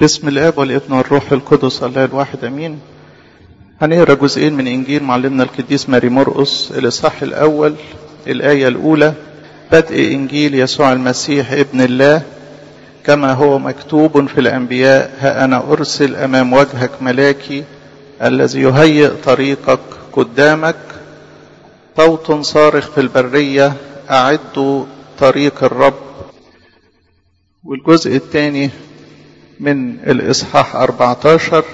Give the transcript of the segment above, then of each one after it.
بسم الاب والابن والروح القدس الله الواحد امين هنقرا جزئين من انجيل معلمنا القديس ماري مرقس الاصحاح الاول الايه الاولى بدء انجيل يسوع المسيح ابن الله كما هو مكتوب في الانبياء ها انا ارسل امام وجهك ملاكي الذي يهيئ طريقك قدامك صوت صارخ في البريه اعدوا طريق الرب والجزء الثاني من الإصحاح 14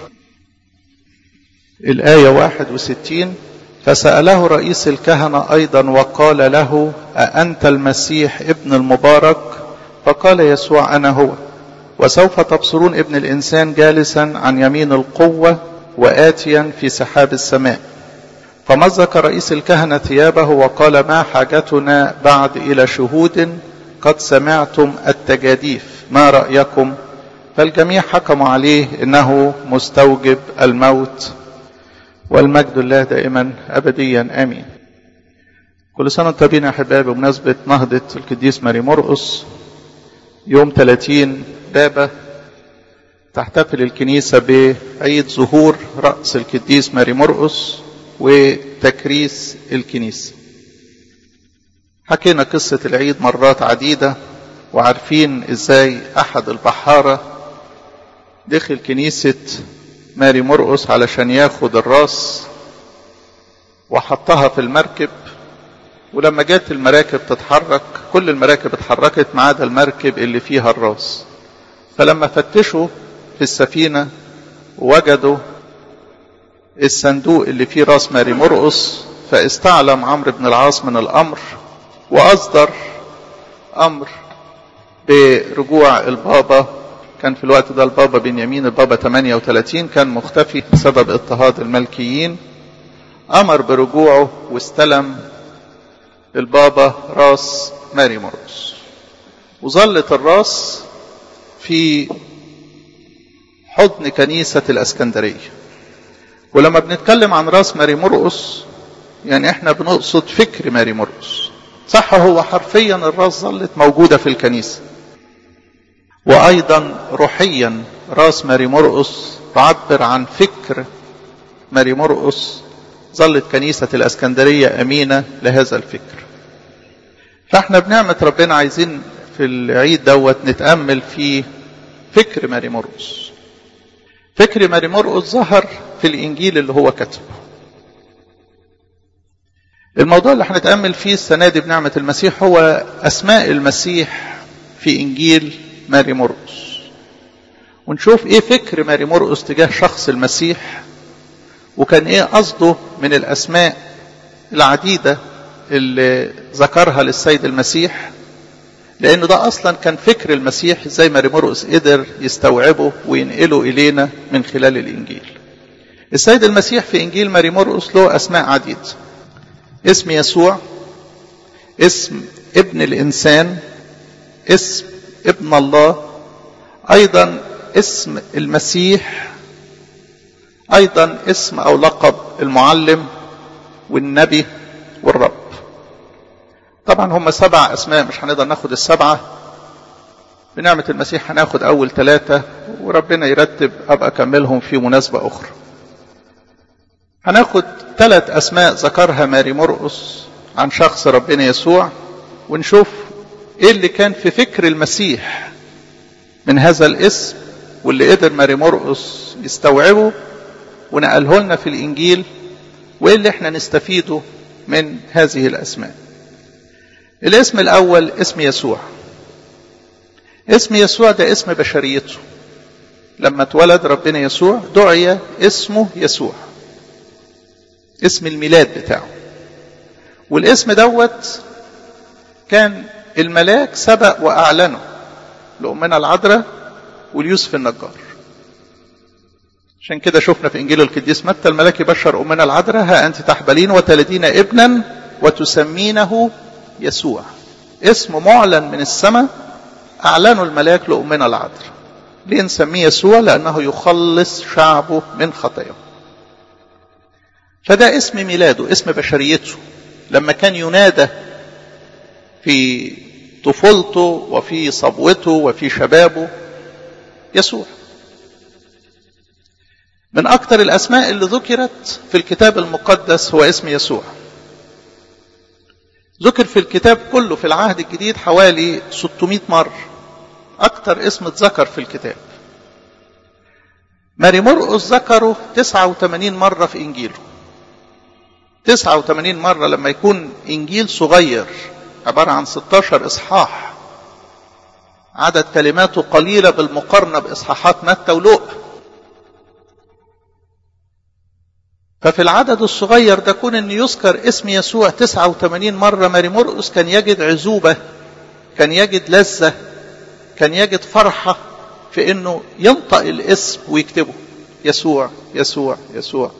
الآية 61 فسأله رئيس الكهنة أيضا وقال له أأنت المسيح ابن المبارك فقال يسوع أنا هو وسوف تبصرون ابن الإنسان جالسا عن يمين القوة وآتيا في سحاب السماء فمزق رئيس الكهنة ثيابه وقال ما حاجتنا بعد إلى شهود قد سمعتم التجاديف ما رأيكم فالجميع حكموا عليه انه مستوجب الموت والمجد لله دائما ابديا امين كل سنه وانتم طيبين يا احبائي بمناسبه نهضه القديس ماري مرقس يوم 30 بابا تحتفل الكنيسه بعيد ظهور راس القديس ماري مرقس وتكريس الكنيسه حكينا قصه العيد مرات عديده وعارفين ازاي احد البحاره دخل كنيسة ماري مرقس علشان ياخد الراس وحطها في المركب ولما جت المراكب تتحرك كل المراكب اتحركت ما عدا المركب اللي فيها الراس فلما فتشوا في السفينة وجدوا الصندوق اللي فيه راس ماري مرقس فاستعلم عمرو بن العاص من الأمر وأصدر أمر برجوع البابا كان في الوقت ده البابا بنيامين البابا 38 كان مختفي بسبب اضطهاد الملكيين امر برجوعه واستلم البابا راس ماري مرقس وظلت الراس في حضن كنيسة الاسكندرية ولما بنتكلم عن راس ماري مرقس يعني احنا بنقصد فكر ماري مرقس صح هو حرفيا الراس ظلت موجودة في الكنيسة وايضا روحيا راس ماري مرقس تعبر عن فكر ماري مرقس ظلت كنيسة الاسكندرية امينة لهذا الفكر فاحنا بنعمة ربنا عايزين في العيد دوت نتأمل في فكر ماري مرقس فكر ماري مرقس ظهر في الانجيل اللي هو كتبه الموضوع اللي هنتأمل فيه السنة دي بنعمة المسيح هو أسماء المسيح في إنجيل ماري مرقس ونشوف ايه فكر ماري مرقس تجاه شخص المسيح وكان ايه قصده من الاسماء العديدة اللي ذكرها للسيد المسيح لان ده اصلا كان فكر المسيح ازاي ماري مرقس قدر يستوعبه وينقله الينا من خلال الانجيل السيد المسيح في انجيل ماري مرقس له اسماء عديدة اسم يسوع اسم ابن الانسان اسم ابن الله ايضا اسم المسيح ايضا اسم او لقب المعلم والنبي والرب طبعا هم سبع اسماء مش هنقدر ناخد السبعه بنعمه المسيح هناخد اول ثلاثه وربنا يرتب ابقى اكملهم في مناسبه اخرى هناخد ثلاث اسماء ذكرها ماري مرقس عن شخص ربنا يسوع ونشوف ايه اللي كان في فكر المسيح من هذا الاسم واللي قدر ماري مرقس يستوعبه ونقله لنا في الانجيل وايه اللي احنا نستفيده من هذه الاسماء الاسم الاول اسم يسوع اسم يسوع ده اسم بشريته لما اتولد ربنا يسوع دعي اسمه يسوع اسم الميلاد بتاعه والاسم دوت كان الملاك سبق واعلنه لامنا العذراء وليوسف النجار عشان كده شفنا في انجيل القديس متى الملاك يبشر امنا العذراء ها انت تحبلين وتلدين ابنا وتسمينه يسوع اسم معلن من السماء اعلنه الملاك لامنا العذراء ليه نسميه يسوع لانه يخلص شعبه من خطاياه فده اسم ميلاده اسم بشريته لما كان ينادى في طفولته وفي صبوته وفي شبابه يسوع من أكثر الأسماء اللي ذكرت في الكتاب المقدس هو اسم يسوع ذكر في الكتاب كله في العهد الجديد حوالي 600 مرة أكثر اسم اتذكر في الكتاب ماري مرقس ذكره 89 مرة في إنجيله 89 مرة لما يكون إنجيل صغير عبارة عن 16 إصحاح عدد كلماته قليلة بالمقارنة بإصحاحات متى ولوقا ففي العدد الصغير ده كون ان يذكر اسم يسوع 89 مرة ماري مرقس كان يجد عزوبة كان يجد لذة كان يجد فرحة في انه ينطق الاسم ويكتبه يسوع يسوع يسوع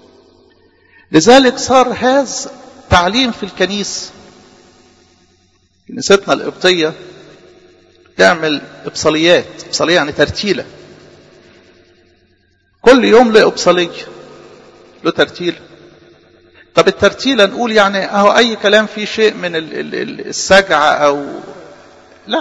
لذلك صار هذا تعليم في الكنيسة كنيستنا القبطية تعمل إبصاليات إبصالية يعني ترتيلة كل يوم له إبصالية له ترتيلة طب الترتيلة نقول يعني أهو أي كلام فيه شيء من السجع أو لا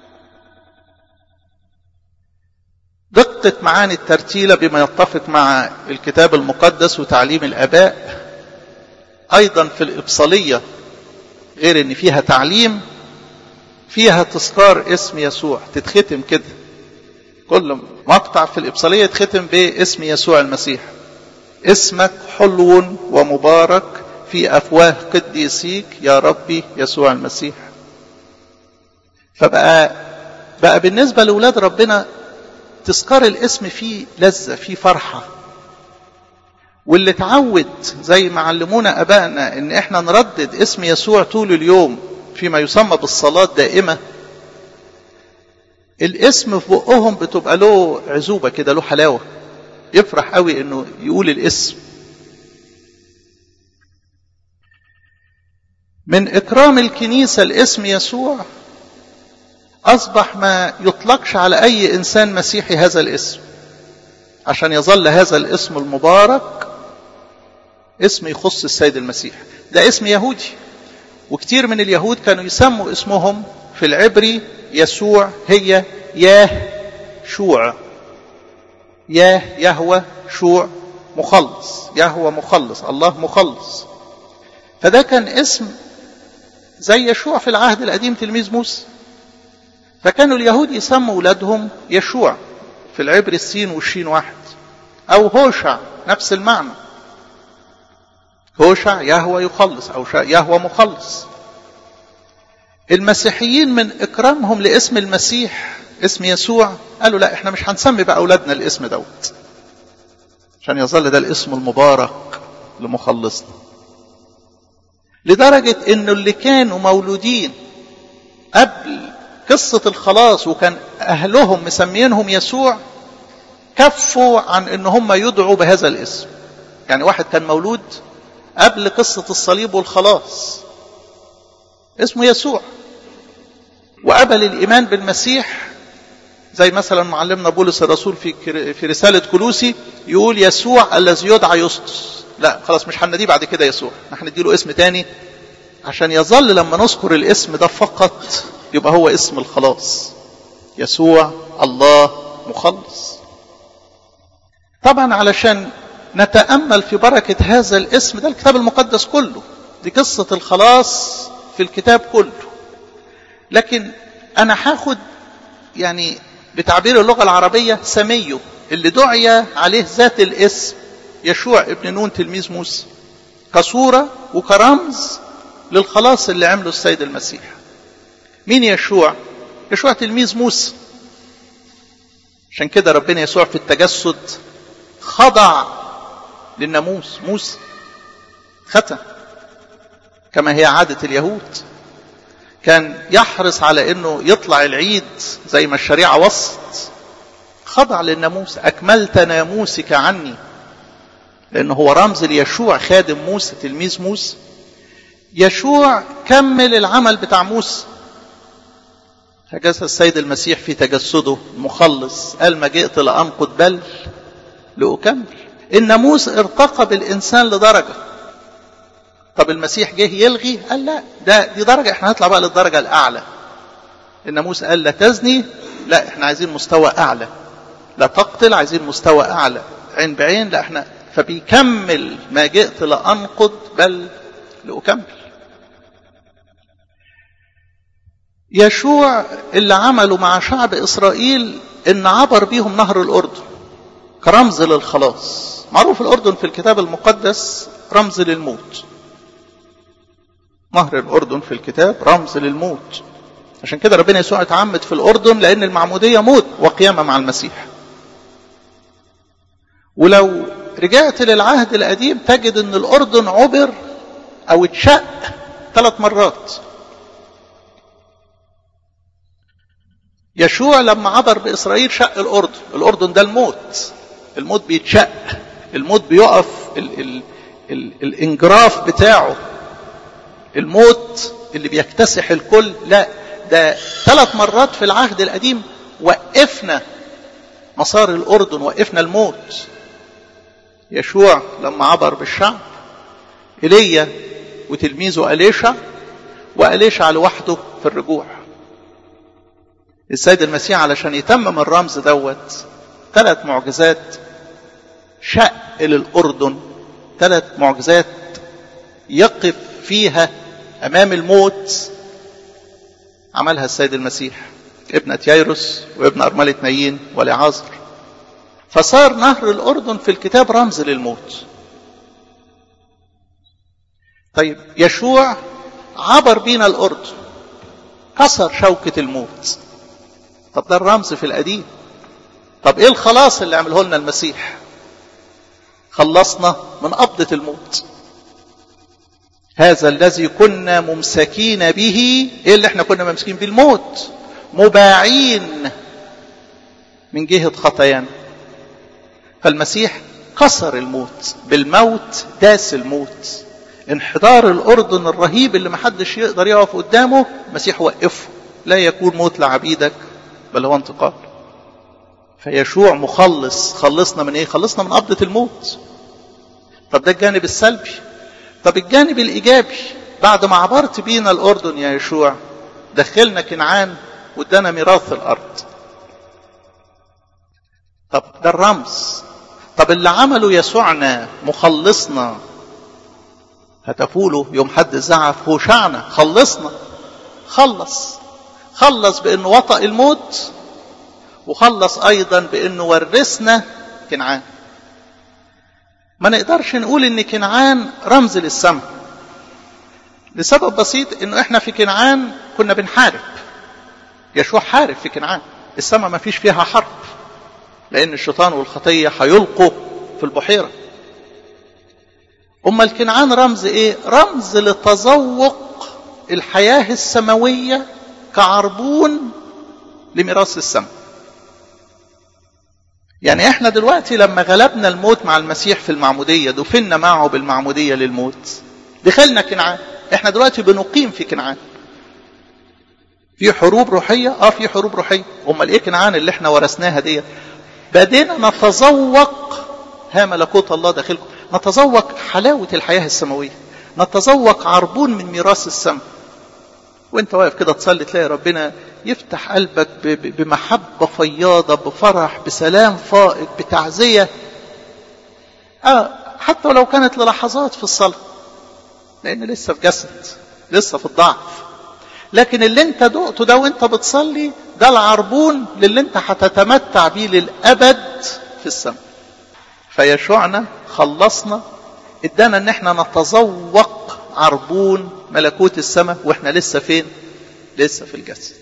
دقة معاني الترتيلة بما يتفق مع الكتاب المقدس وتعليم الآباء أيضا في الإبصالية غير أن فيها تعليم فيها تذكار اسم يسوع تتختم كده كل مقطع في الإبصالية يتختم باسم يسوع المسيح اسمك حلو ومبارك في أفواه قديسيك يا ربي يسوع المسيح فبقى بقى بالنسبة لأولاد ربنا تذكار الاسم فيه لذة فيه فرحة واللي اتعود زي ما علمونا أبائنا إن إحنا نردد اسم يسوع طول اليوم فيما يسمى بالصلاة دائمة الاسم في بقهم بتبقى له عزوبة كده له حلاوة يفرح قوي إنه يقول الاسم من إكرام الكنيسة الاسم يسوع أصبح ما يطلقش على أي إنسان مسيحي هذا الاسم عشان يظل هذا الاسم المبارك اسم يخص السيد المسيح ده اسم يهودي وكتير من اليهود كانوا يسموا اسمهم في العبري يسوع هي ياه شوع ياه يهوى شوع مخلص يهوى مخلص الله مخلص فده كان اسم زي يشوع في العهد القديم تلميذ موسى فكانوا اليهود يسموا أولادهم يشوع في العبري السين والشين واحد أو هوشع نفس المعنى هوشع يهوى يخلص أو يهوى مخلص المسيحيين من إكرامهم لاسم المسيح اسم يسوع قالوا لا احنا مش هنسمي بقى أولادنا الاسم دوت عشان يظل ده الاسم المبارك لمخلصنا لدرجة انه اللي كانوا مولودين قبل قصة الخلاص وكان أهلهم مسمينهم يسوع كفوا عن ان هم يدعوا بهذا الاسم يعني واحد كان مولود قبل قصة الصليب والخلاص اسمه يسوع وقبل الإيمان بالمسيح زي مثلا معلمنا بولس الرسول في في رسالة كلوسي يقول يسوع الذي يدعى يسطس لا خلاص مش هنديه بعد كده يسوع احنا نديله اسم تاني عشان يظل لما نذكر الاسم ده فقط يبقى هو اسم الخلاص يسوع الله مخلص طبعا علشان نتأمل في بركة هذا الاسم ده الكتاب المقدس كله دي قصة الخلاص في الكتاب كله لكن أنا هاخد يعني بتعبير اللغة العربية سميه اللي دعي عليه ذات الاسم يشوع ابن نون تلميذ موسى كصورة وكرمز للخلاص اللي عمله السيد المسيح مين يشوع يشوع تلميذ موسى عشان كده ربنا يسوع في التجسد خضع للناموس موسى ختم كما هي عادة اليهود كان يحرص على انه يطلع العيد زي ما الشريعة وصت خضع للناموس اكملت ناموسك عني لانه هو رمز ليشوع خادم موسى تلميذ موسى يشوع كمل العمل بتاع موسى فجلس السيد المسيح في تجسده مخلص قال ما جئت لأنقض بل لأكمل الناموس ارتقى بالإنسان لدرجة طب المسيح جه يلغي قال لا ده دي درجة احنا هنطلع بقى للدرجة الأعلى الناموس قال لا تزني لا احنا عايزين مستوى أعلى لا تقتل عايزين مستوى أعلى عين بعين لا احنا فبيكمل ما جئت لأنقض بل لأكمل يشوع اللي عمله مع شعب إسرائيل إن عبر بيهم نهر الأردن كرمز للخلاص معروف الأردن في الكتاب المقدس رمز للموت نهر الأردن في الكتاب رمز للموت عشان كده ربنا يسوع اتعمد في الأردن لأن المعمودية موت وقيامة مع المسيح ولو رجعت للعهد القديم تجد ان الأردن عبر أو اتشق ثلاث مرات يشوع لما عبر بإسرائيل شق الأردن الأردن ده الموت الموت بيتشق الموت بيقف ال ال ال الانجراف بتاعه الموت اللي بيكتسح الكل لا ده ثلاث مرات في العهد القديم وقفنا مسار الأردن وقفنا الموت يشوع لما عبر بالشعب إيليا وتلميذه أليشع وأليشع لوحده في الرجوع السيد المسيح علشان يتمم الرمز دوت ثلاث معجزات شق للأردن ثلاث معجزات يقف فيها أمام الموت عملها السيد المسيح ابنة ييروس وابن أرملة نايين ولعازر فصار نهر الأردن في الكتاب رمز للموت طيب يشوع عبر بينا الأردن كسر شوكة الموت طب ده الرمز في القديم طب ايه الخلاص اللي عمله لنا المسيح خلصنا من قبضة الموت هذا الذي كنا ممسكين به ايه اللي احنا كنا ممسكين به الموت مباعين من جهة خطايانا فالمسيح كسر الموت بالموت داس الموت انحدار الأردن الرهيب اللي محدش يقدر يقف قدامه المسيح وقفه لا يكون موت لعبيدك بل هو انتقال فيشوع مخلص خلصنا من ايه خلصنا من قبضة الموت طب ده الجانب السلبي طب الجانب الايجابي بعد ما عبرت بينا الاردن يا يشوع دخلنا كنعان وادانا ميراث الارض طب ده الرمز طب اللي عمله يسوعنا مخلصنا هتفوا له يوم حد الزعف هوشعنا خلصنا خلص خلص بانه وطأ الموت وخلص ايضا بانه ورثنا كنعان ما نقدرش نقول ان كنعان رمز للسماء لسبب بسيط انه احنا في كنعان كنا بنحارب يشوع حارب في كنعان السماء ما فيش فيها حرب لان الشيطان والخطيه هيلقوا في البحيره أما الكنعان رمز إيه؟ رمز لتذوق الحياة السماوية كعربون لميراث السماء. يعني احنا دلوقتي لما غلبنا الموت مع المسيح في المعمودية دفنا معه بالمعمودية للموت دخلنا كنعان احنا دلوقتي بنقيم في كنعان في حروب روحية اه في حروب روحية امال ايه كنعان اللي احنا ورثناها دي بدينا نتذوق ها ملكوت الله داخلكم نتذوق حلاوة الحياة السماوية نتذوق عربون من ميراث السماء وانت واقف كده تصلي تلاقي ربنا يفتح قلبك بمحبة فياضة بفرح بسلام فائق بتعزية آه حتى ولو كانت للحظات في الصلاة لأن لسه في جسد لسه في الضعف لكن اللي انت دقته ده وانت بتصلي ده العربون للي انت هتتمتع بيه للأبد في السماء فيشوعنا خلصنا ادانا ان احنا نتذوق عربون ملكوت السماء واحنا لسه فين لسه في الجسد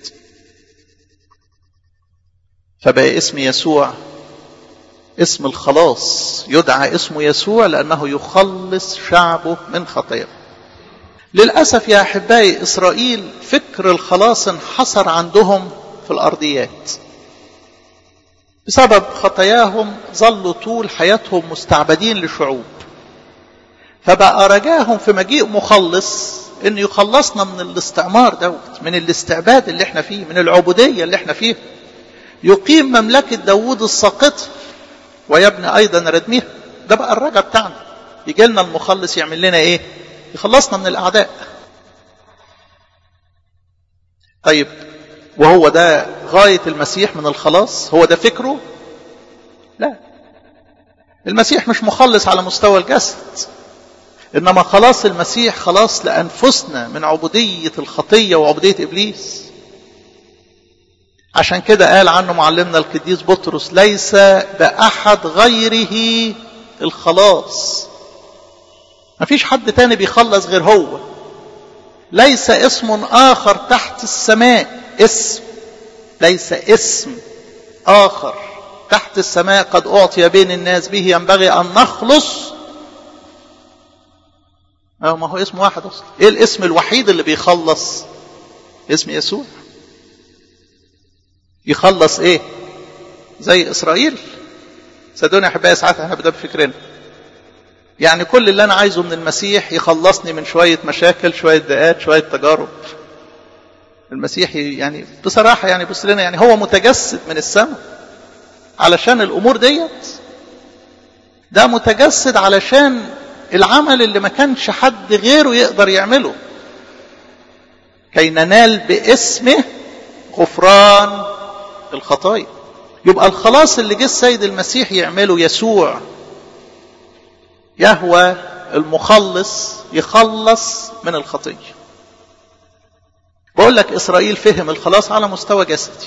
فبقى اسم يسوع اسم الخلاص يدعى اسمه يسوع لانه يخلص شعبه من خطاياه للاسف يا احبائي اسرائيل فكر الخلاص انحصر عندهم في الارضيات بسبب خطاياهم ظلوا طول حياتهم مستعبدين لشعوب فبقى رجاهم في مجيء مخلص انه يخلصنا من الاستعمار دوت من الاستعباد اللي احنا فيه من العبودية اللي احنا فيه يقيم مملكة داوود الساقطة ويبني ايضا ردمها ده بقى الرجا بتاعنا يجي لنا المخلص يعمل لنا ايه يخلصنا من الاعداء طيب وهو ده غاية المسيح من الخلاص هو ده فكره لا المسيح مش مخلص على مستوى الجسد انما خلاص المسيح خلاص لانفسنا من عبوديه الخطيه وعبوديه ابليس عشان كده قال عنه معلمنا القديس بطرس ليس باحد غيره الخلاص مفيش حد تاني بيخلص غير هو ليس اسم اخر تحت السماء اسم ليس اسم اخر تحت السماء قد اعطي بين الناس به ينبغي ان نخلص اه ما هو اسم واحد اصلا ايه الاسم الوحيد اللي بيخلص اسم يسوع يخلص ايه زي اسرائيل صدقوني يا احبائي ساعات احنا بدا بفكرنا يعني كل اللي انا عايزه من المسيح يخلصني من شويه مشاكل شويه ضيقات شويه تجارب المسيح يعني بصراحه يعني بص لنا يعني هو متجسد من السماء علشان الامور ديت ده متجسد علشان العمل اللي ما كانش حد غيره يقدر يعمله كي ننال باسمه غفران الخطايا يبقى الخلاص اللي جه السيد المسيح يعمله يسوع يهوى المخلص يخلص من الخطيه بقول لك اسرائيل فهم الخلاص على مستوى جسدي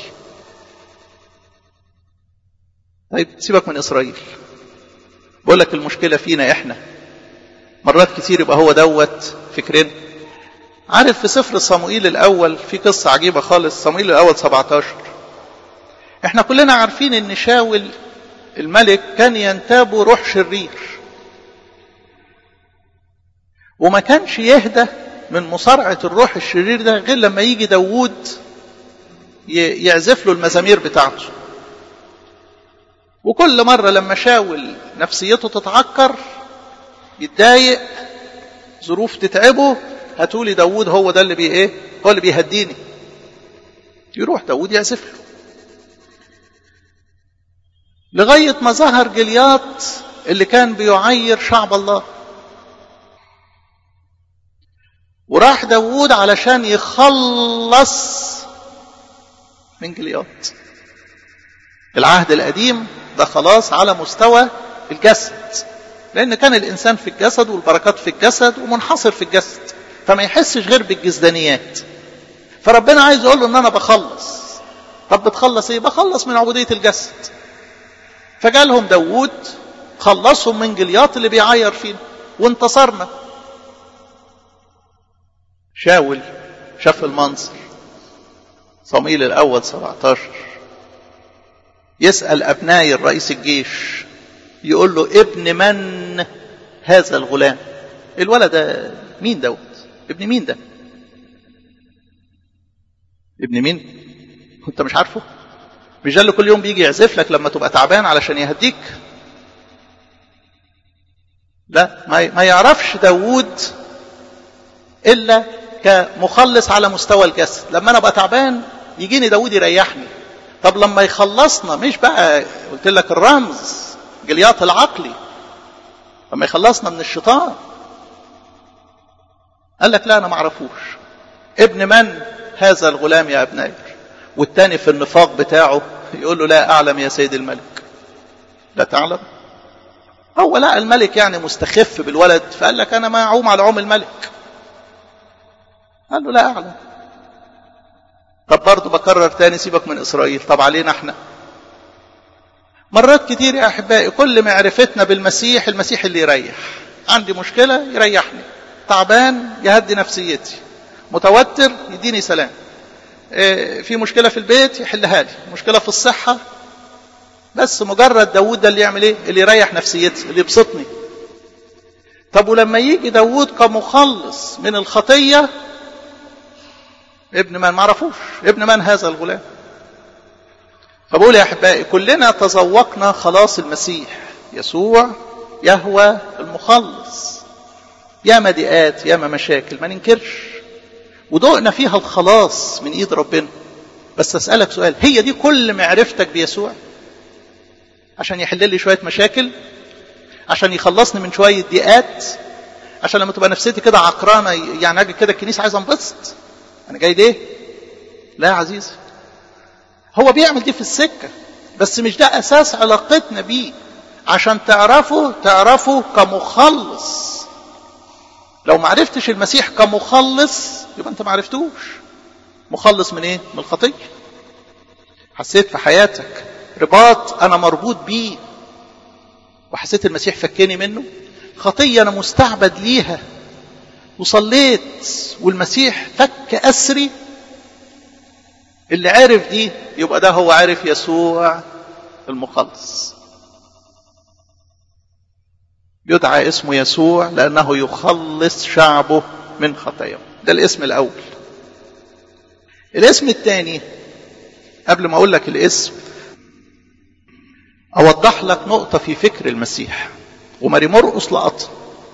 طيب سيبك من اسرائيل بقول لك المشكله فينا احنا مرات كتير يبقى هو دوت فكرنا عارف في سفر صموئيل الاول في قصه عجيبه خالص صموئيل الاول 17 احنا كلنا عارفين ان شاول الملك كان ينتابه روح شرير وما كانش يهدى من مصارعة الروح الشرير ده غير لما يجي داوود يعزف له المزامير بتاعته وكل مرة لما شاول نفسيته تتعكر يتضايق ظروف تتعبه هاتولي داوود هو ده اللي بي ايه هو اللي بيهديني يروح داوود يعزف له لغاية ما ظهر جلياط اللي كان بيعير شعب الله وراح داوود علشان يخلص من جلياط العهد القديم ده خلاص على مستوى الجسد لأن كان الإنسان في الجسد والبركات في الجسد ومنحصر في الجسد فما يحسش غير بالجسدانيات فربنا عايز يقول له إن أنا بخلص طب بتخلص إيه؟ بخلص من عبودية الجسد فجالهم داوود خلصهم من جلياط اللي بيعير فينا وانتصرنا شاول شاف المنظر صميل الأول 17 يسأل أبناء الرئيس الجيش يقول له ابن من هذا الغلام الولد ده مين دوت ابن مين ده ابن مين انت مش عارفه مش ده اللي كل يوم بيجي يعزف لك لما تبقى تعبان علشان يهديك لا ما يعرفش داوود الا كمخلص على مستوى الجسد لما انا ابقى تعبان يجيني داوود يريحني طب لما يخلصنا مش بقى قلت لك الرمز جلياط العقلي لما يخلصنا من الشيطان قال لك لا انا ما اعرفوش ابن من هذا الغلام يا ابنائي والتاني في النفاق بتاعه يقول له لا اعلم يا سيد الملك لا تعلم هو لا الملك يعني مستخف بالولد فقال لك انا ما اعوم على عوم الملك قال له لا اعلم طب برضه بكرر تاني سيبك من اسرائيل طب علينا احنا مرات كتير يا احبائي كل معرفتنا بالمسيح المسيح اللي يريح عندي مشكله يريحني تعبان يهدي نفسيتي متوتر يديني سلام إيه في مشكله في البيت يحلها لي مشكله في الصحه بس مجرد داوود ده اللي يعمل ايه اللي يريح نفسيتي اللي يبسطني طب ولما يجي داوود كمخلص من الخطيه ابن من معرفوش ابن من هذا الغلام فبقول يا احبائي كلنا تذوقنا خلاص المسيح يسوع يهوى المخلص ياما ضيقات ياما مشاكل ما ننكرش ودقنا فيها الخلاص من ايد ربنا بس اسالك سؤال هي دي كل معرفتك بيسوع عشان يحل لي شويه مشاكل عشان يخلصني من شويه ضيقات عشان لما تبقى نفسيتي كده عقرانه يعني اجي كده الكنيسه عايز انبسط انا جاي ليه لا يا عزيزي هو بيعمل دي في السكه بس مش ده اساس علاقتنا بيه عشان تعرفه تعرفه كمخلص لو ما عرفتش المسيح كمخلص يبقى انت ما عرفتوش مخلص من ايه من الخطيه حسيت في حياتك رباط انا مربوط بيه وحسيت المسيح فكني منه خطيه انا مستعبد ليها وصليت والمسيح فك اسري اللي عرف دي يبقى ده هو عارف يسوع المخلص يدعى اسمه يسوع لأنه يخلص شعبه من خطاياهم ده الاسم الأول الاسم الثاني قبل ما أقول لك الاسم أوضح لك نقطة في فكر المسيح وماري مرقس لقطها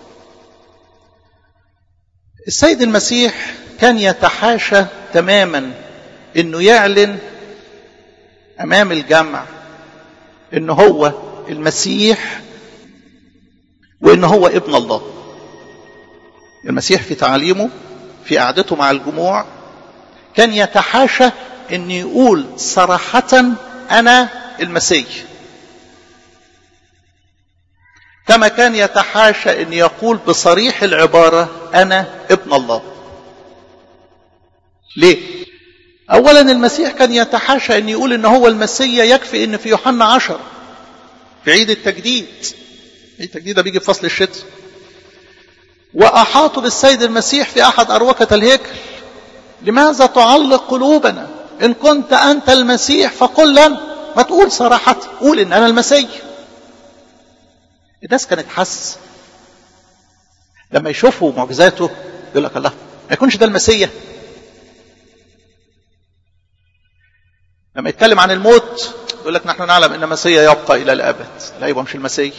السيد المسيح كان يتحاشى تماما انه يعلن امام الجمع ان هو المسيح وان هو ابن الله المسيح في تعاليمه في قعدته مع الجموع كان يتحاشى ان يقول صراحة انا المسيح كما كان يتحاشى ان يقول بصريح العبارة انا ابن الله ليه اولا المسيح كان يتحاشى ان يقول ان هو المسيا يكفي ان في يوحنا عشر في عيد التجديد عيد التجديد ده بيجي في فصل الشتاء واحاطوا بالسيد المسيح في احد اروقة الهيكل لماذا تعلق قلوبنا ان كنت انت المسيح فقل لنا ما تقول صراحة قول ان انا المسيح الناس كانت حس لما يشوفوا معجزاته يقول لك الله ما يكونش ده المسيح لما يتكلم عن الموت يقول لك نحن نعلم ان المسيح يبقى الى الابد لا يبقى مش المسيح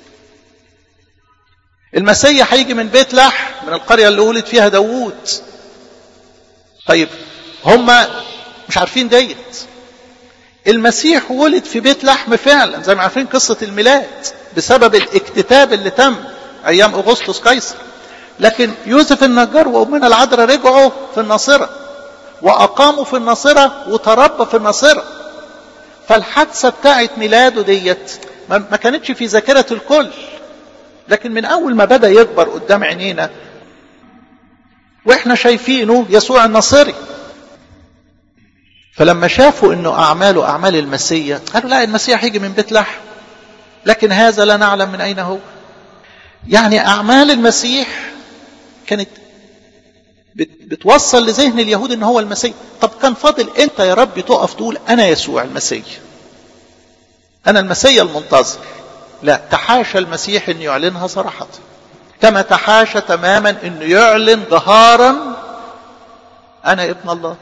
المسيح هيجي من بيت لحم من القريه اللي ولد فيها داوود طيب هم مش عارفين ديت المسيح ولد في بيت لحم فعلا زي ما عارفين قصه الميلاد بسبب الاكتتاب اللي تم ايام اغسطس قيصر لكن يوسف النجار وامنا العذراء رجعوا في الناصره واقاموا في الناصره وتربى في الناصره فالحادثه بتاعت ميلاده ديت ما كانتش في ذاكره الكل لكن من اول ما بدا يكبر قدام عينينا واحنا شايفينه يسوع الناصري فلما شافوا انه اعماله اعمال المسيح قالوا لا المسيح هيجي من بيت لحم لكن هذا لا نعلم من اين هو يعني اعمال المسيح كانت بتوصل لذهن اليهود ان هو المسيح طب كان فاضل انت يا رب تقف تقول انا يسوع المسيح انا المسيح المنتظر لا تحاشى المسيح ان يعلنها صراحة كما تحاشى تماما انه يعلن جهارا انا ابن الله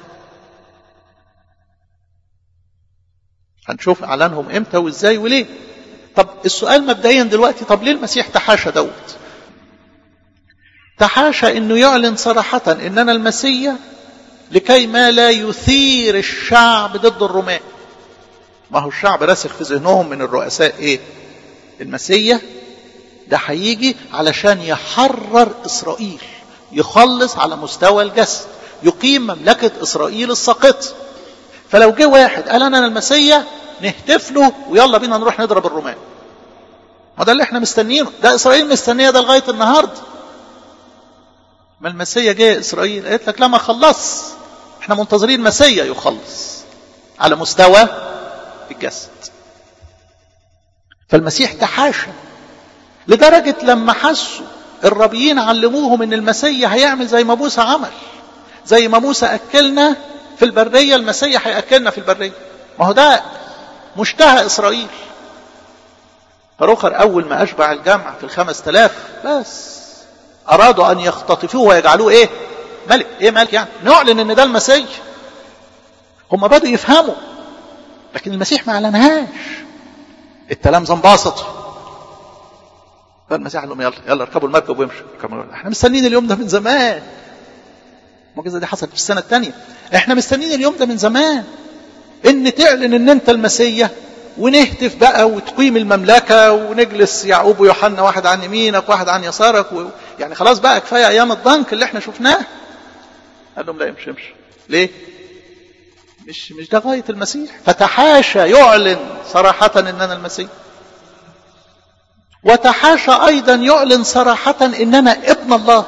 هنشوف اعلانهم امتى وازاي وليه طب السؤال مبدئيا دلوقتي طب ليه المسيح تحاشى دوت تحاشى انه يعلن صراحة ان انا المسيح لكي ما لا يثير الشعب ضد الرومان ما هو الشعب راسخ في ذهنهم من الرؤساء ايه المسيح ده هيجي علشان يحرر اسرائيل يخلص على مستوى الجسد يقيم مملكة اسرائيل الساقطة فلو جه واحد قال انا المسيح نهتف له ويلا بينا نروح نضرب الرومان ما ده اللي احنا مستنيينه ده اسرائيل مستنيه ده لغايه النهارده ما المسيا جه اسرائيل قالت لك لا ما خلص احنا منتظرين مسيا يخلص على مستوى الجسد فالمسيح تحاشى لدرجة لما حسوا الربيين علموهم ان المسيح هيعمل زي ما موسى عمل زي ما موسى اكلنا في البرية المسيح هيأكلنا في البرية ما هو ده مشتهى اسرائيل فروخر اول ما اشبع الجمع في الخمس تلاف بس ارادوا ان يختطفوه ويجعلوه ايه ملك ايه ملك يعني نعلن ان ده المسيح هم بدوا يفهموا لكن المسيح ما اعلنهاش التلامذه انبسطوا فالمسيح قال لهم يلا يلا اركبوا المركب وامشوا احنا مستنيين اليوم ده من زمان المعجزه دي حصلت في السنه الثانيه احنا مستنيين اليوم ده من زمان ان تعلن ان انت المسيح ونهتف بقى وتقيم المملكه ونجلس يعقوب ويوحنا واحد عن يمينك واحد عن يسارك و... يعني خلاص بقى كفايه ايام الضنك اللي احنا شفناه قال لهم لا امشي امشي ليه مش مش ده غايه المسيح فتحاشى يعلن صراحه ان انا المسيح وتحاشى أيضا يعلن صراحة إن أنا ابن الله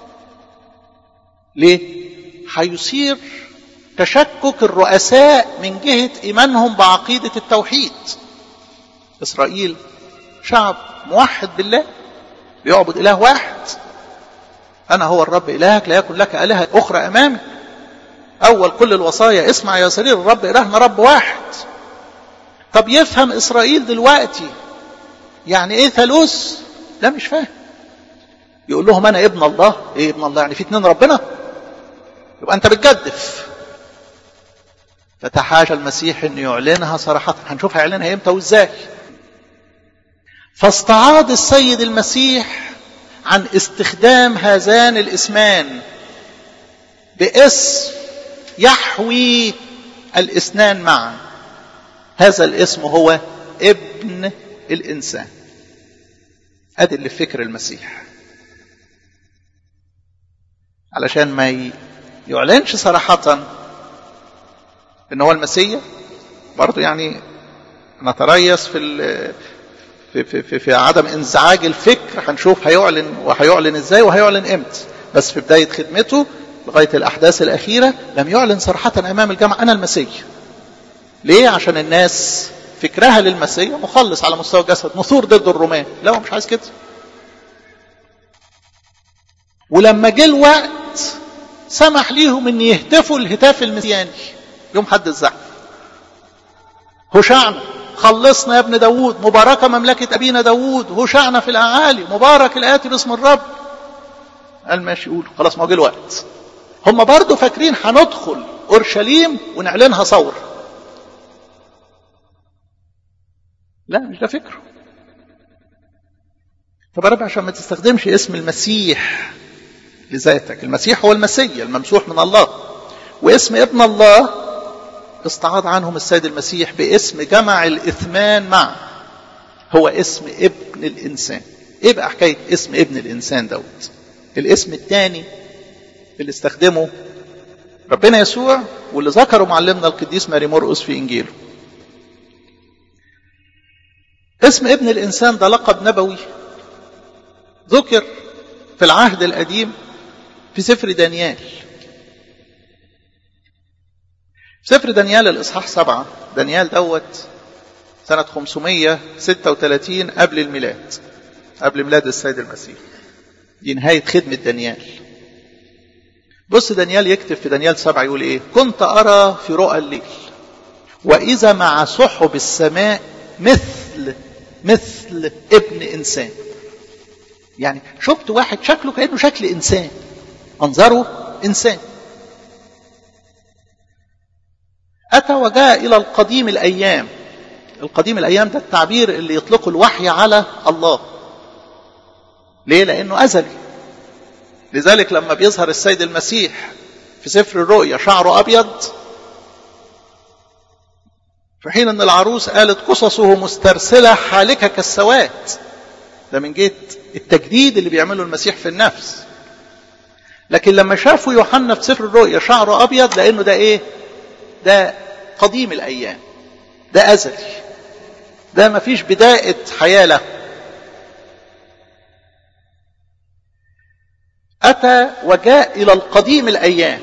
ليه؟ هيثير تشكك الرؤساء من جهة إيمانهم بعقيدة التوحيد إسرائيل شعب موحد بالله بيعبد إله واحد أنا هو الرب إلهك لا يكن لك آلهة أخرى أمامي أول كل الوصايا اسمع يا سرير الرب إلهنا رب واحد طب يفهم إسرائيل دلوقتي يعني إيه ثالوث لا مش فاهم يقول لهم أنا ابن الله إيه ابن الله يعني في اتنين ربنا يبقى أنت بتجدف فتحاشى المسيح أن يعلنها صراحة هنشوف هيعلنها إمتى وإزاي فاستعاض السيد المسيح عن استخدام هذان الاسمان باسم يحوي الاثنان معا هذا الاسم هو ابن الانسان ادي اللي في فكر المسيح علشان ما يعلنش صراحة ان هو المسيح برضه يعني نتريث في في, في, في, في عدم انزعاج الفكر هنشوف هيعلن وهيعلن ازاي وهيعلن امتى بس في بداية خدمته لغاية الأحداث الأخيرة لم يعلن صراحة أمام الجامعة أنا المسيح ليه؟ عشان الناس فكرها للمسيح مخلص على مستوى الجسد مثور ضد الرومان لا هو مش عايز كده ولما جه الوقت سمح ليهم ان يهتفوا الهتاف المسياني يوم حد الزعف هشعنا خلصنا يا ابن داود مباركة مملكة أبينا داود هشعنا في الأعالي مبارك الآتي باسم الرب قال ماشي يقولوا خلاص ما جه الوقت هم برضو فاكرين هندخل أورشليم ونعلنها ثورة لا مش ده فكره طب يا رب عشان ما تستخدمش اسم المسيح لذاتك المسيح هو المسيح الممسوح من الله واسم ابن الله استعاض عنهم السيد المسيح باسم جمع الاثمان معا هو اسم ابن الانسان ايه بقى حكايه اسم ابن الانسان دوت الاسم الثاني اللي استخدمه ربنا يسوع واللي ذكره معلمنا القديس ماري مرقس في انجيله اسم ابن الانسان ده لقب نبوي ذكر في العهد القديم في سفر دانيال سفر دانيال الإصحاح سبعة دانيال دوت سنة 536 قبل الميلاد قبل ميلاد السيد المسيح دي نهاية خدمة دانيال بص دانيال يكتب في دانيال سبعة يقول ايه كنت أرى في رؤى الليل وإذا مع سحب السماء مثل مثل ابن إنسان يعني شفت واحد شكله كأنه شكل إنسان منظره إنسان أتى وجاء إلى القديم الأيام القديم الأيام ده التعبير اللي يطلقه الوحي على الله ليه؟ لأنه أزلي لذلك لما بيظهر السيد المسيح في سفر الرؤيا شعره أبيض في حين أن العروس قالت قصصه مسترسلة حالكة كالسواد ده من جهة التجديد اللي بيعمله المسيح في النفس لكن لما شافوا يوحنا في سفر الرؤيا شعره أبيض لأنه ده إيه ده قديم الأيام ده أزلي ده ما فيش بداية حياة له أتى وجاء إلى القديم الأيام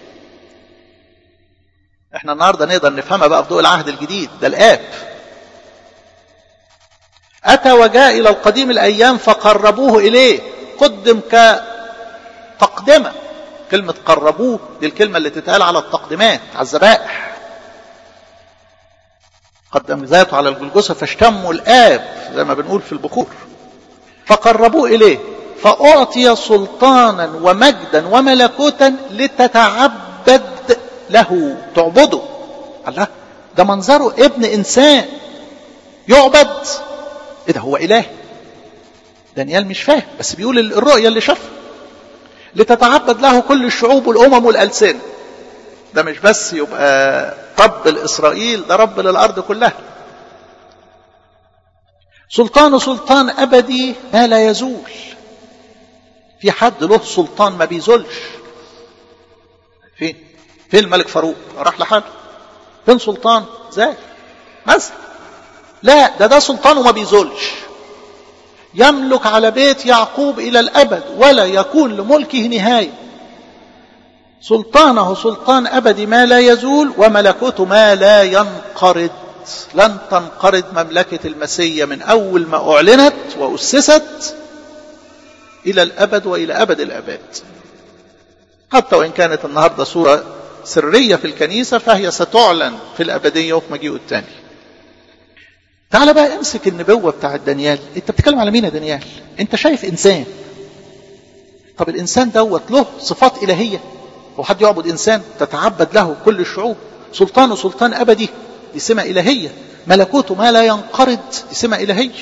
احنا النهارده نقدر نفهمها بقى في ضوء العهد الجديد ده الآب أتى وجاء إلى القديم الأيام فقربوه إليه قدم كتقدمة كلمة قربوه دي الكلمة اللي تتقال على التقديمات على الذبائح قدم ذاته على الجلجسة فاشتموا الآب زي ما بنقول في البخور فقربوه إليه فأعطي سلطانا ومجدا وملكوتا لتتعبد له تعبده الله ده منظره ابن إنسان يعبد ايه ده هو إله دانيال مش فاهم بس بيقول الرؤية اللي شافها لتتعبد له كل الشعوب والأمم والألسنة ده مش بس يبقى رب لإسرائيل ده رب للأرض كلها سلطان سلطان أبدي ما لا يزول في حد له سلطان ما بيزولش فين فين الملك فاروق راح لحاله فين سلطان زي مثلا لا ده ده سلطان وما بيزولش يملك على بيت يعقوب إلى الأبد ولا يكون لملكه نهاية سلطانه سلطان أبدي ما لا يزول وملكوته ما لا ينقرض لن تنقرض مملكة المسيح من أول ما أعلنت وأسست إلى الأبد وإلى أبد الأبد حتى وإن كانت النهاردة صورة سرية في الكنيسة فهي ستعلن في الأبدية وفي مجيء الثاني تعال بقى امسك النبوة بتاع دانيال انت بتتكلم على مين يا دانيال انت شايف انسان طب الانسان دوت له صفات الهية هو حد يعبد انسان تتعبد له كل الشعوب سلطانه سلطان ابدي دي سمة الهية ملكوته ما لا ينقرض دي سمة الهية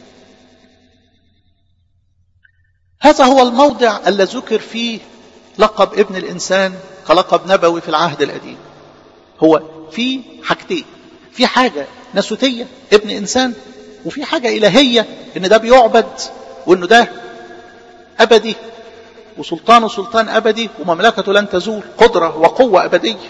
هذا هو الموضع الذي ذكر فيه لقب ابن الانسان كلقب نبوي في العهد القديم هو في حاجتين في حاجة ناسوتية ابن إنسان وفي حاجة إلهية إن ده بيعبد وإنه ده أبدي وسلطانه سلطان أبدي ومملكته لن تزول قدرة وقوة أبدية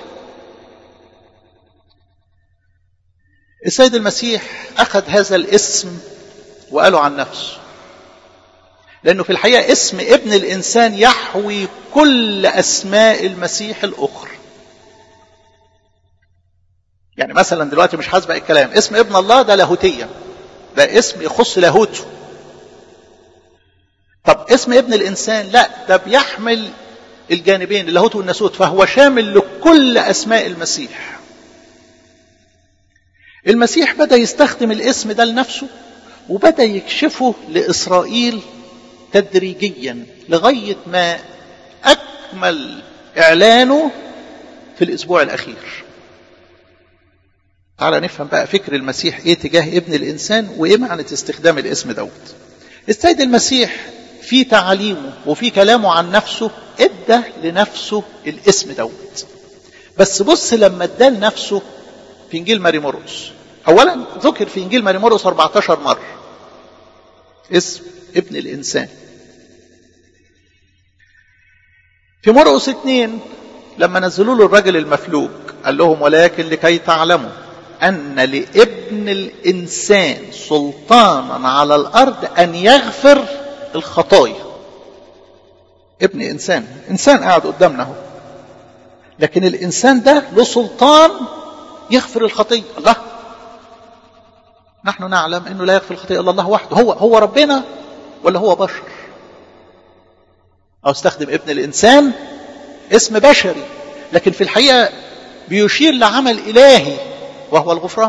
السيد المسيح أخذ هذا الاسم وقاله عن نفسه لأنه في الحقيقة اسم ابن الإنسان يحوي كل أسماء المسيح الأخرى يعني مثلا دلوقتي مش حاسبق الكلام اسم ابن الله ده لاهوتيا ده اسم يخص لاهوته طب اسم ابن الانسان لا ده بيحمل الجانبين اللاهوت والناسوت فهو شامل لكل اسماء المسيح المسيح بدا يستخدم الاسم ده لنفسه وبدا يكشفه لاسرائيل تدريجيا لغايه ما اكمل اعلانه في الاسبوع الاخير تعالى نفهم بقى فكر المسيح ايه تجاه ابن الانسان وايه معنى استخدام الاسم دوت السيد المسيح في تعاليمه وفي كلامه عن نفسه ادى لنفسه الاسم دوت بس بص لما ادى لنفسه في انجيل ماري مرقس اولا ذكر في انجيل ماري مرقس 14 مره اسم ابن الانسان في مرقس اثنين لما نزلوا له الرجل المفلوج قال لهم ولكن لكي تعلموا أن لابن الإنسان سلطانا على الأرض أن يغفر الخطايا ابن إنسان إنسان قاعد قدامنا هو لكن الإنسان ده له سلطان يغفر الخطية الله نحن نعلم أنه لا يغفر الخطية إلا الله وحده هو هو ربنا ولا هو بشر أو استخدم ابن الإنسان اسم بشري لكن في الحقيقة بيشير لعمل إلهي وهو الغفران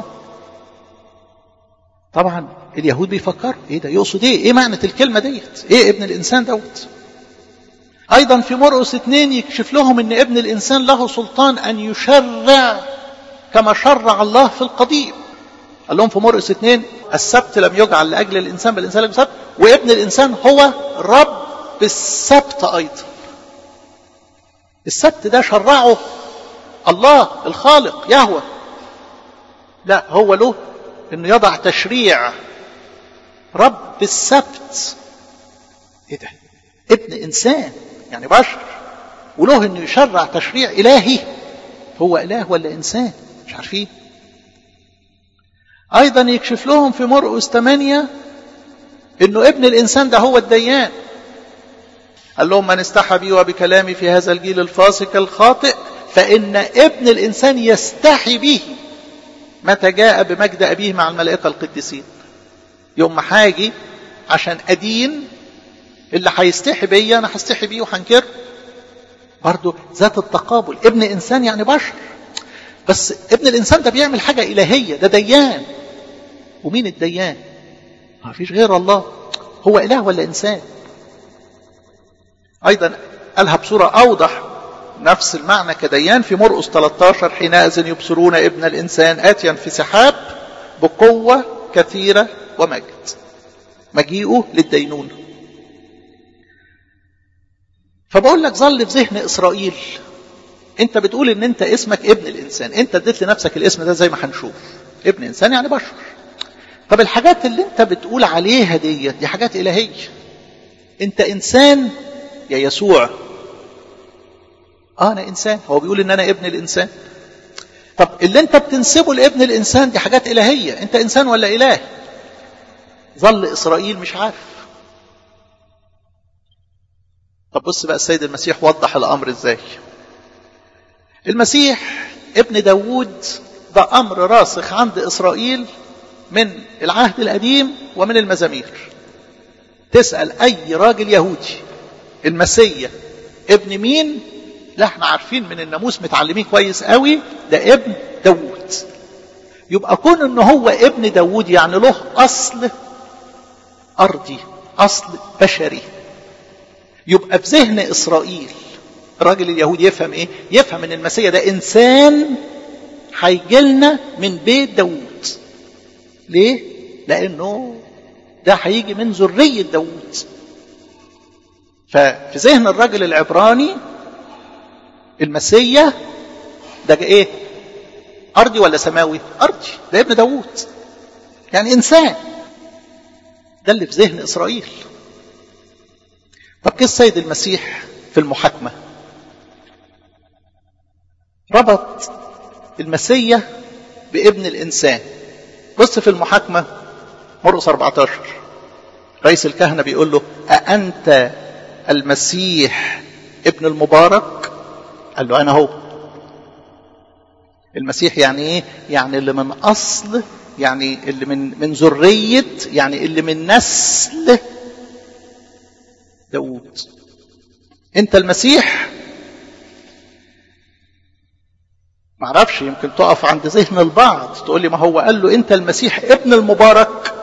طبعا اليهود بيفكروا ايه ده يقصد ايه ايه معنى الكلمه ديت ايه ابن الانسان دوت ايضا في مرقس اثنين يكشف لهم ان ابن الانسان له سلطان ان يشرع كما شرع الله في القديم قال لهم في مرقس اثنين السبت لم يجعل لاجل الانسان بل الانسان لاجل السبت وابن الانسان هو رب السبت ايضا السبت ده شرعه الله الخالق يهوه لا هو له انه يضع تشريع رب السبت ايه ده ابن انسان يعني بشر وله انه يشرع تشريع الهي هو اله ولا انسان مش عارفين ايضا يكشف لهم في مرقس 8 انه ابن الانسان ده هو الديان قال لهم من استحى بي وبكلامي في هذا الجيل الفاسق الخاطئ فان ابن الانسان يستحي به متى جاء بمجد أبيه مع الملائكة القديسين يوم ما حاجي عشان أدين اللي هيستحي بيا أنا هستحي بيه وهنكره برضه ذات التقابل ابن إنسان يعني بشر بس ابن الإنسان ده بيعمل حاجة إلهية ده ديان ومين الديان ما فيش غير الله هو إله ولا إنسان أيضا قالها بصورة أوضح نفس المعنى كديان في مرقس 13 حينئذ يبصرون ابن الإنسان آتيا في سحاب بقوة كثيرة ومجد مجيئه للدينونة فبقول لك ظل في ذهن إسرائيل انت بتقول ان انت اسمك ابن الانسان انت اديت لنفسك الاسم ده زي ما هنشوف ابن انسان يعني بشر طب الحاجات اللي انت بتقول عليها دي دي حاجات الهيه انت انسان يا يسوع اه انا انسان هو بيقول ان انا ابن الانسان طب اللي انت بتنسبه لابن الانسان دي حاجات الهيه انت انسان ولا اله ظل اسرائيل مش عارف طب بص بقى السيد المسيح وضح الأمر إزاي المسيح ابن داوود ده أمر راسخ عند إسرائيل من العهد القديم ومن المزامير تسأل أي راجل يهودي المسيا ابن مين لا احنا عارفين من الناموس متعلمين كويس قوي ده ابن داوود يبقى كون ان هو ابن داوود يعني له اصل ارضي اصل بشري يبقى في ذهن اسرائيل الراجل اليهودي يفهم ايه يفهم ان المسيح ده انسان هيجي لنا من بيت داوود ليه لانه ده هيجي من ذريه داوود ففي ذهن الرجل العبراني المسيح ده ايه ارضي ولا سماوي ارضي ده ابن داوود يعني انسان ده اللي في ذهن اسرائيل طب كيف السيد المسيح في المحاكمه ربط المسيح بابن الانسان بص في المحاكمه مرقس 14 رئيس الكهنه بيقول له أأنت المسيح ابن المبارك قال له انا هو المسيح يعني ايه يعني اللي من اصل يعني اللي من من ذريه يعني اللي من نسل داوود انت المسيح معرفش يمكن تقف عند ذهن البعض تقول لي ما هو قال له انت المسيح ابن المبارك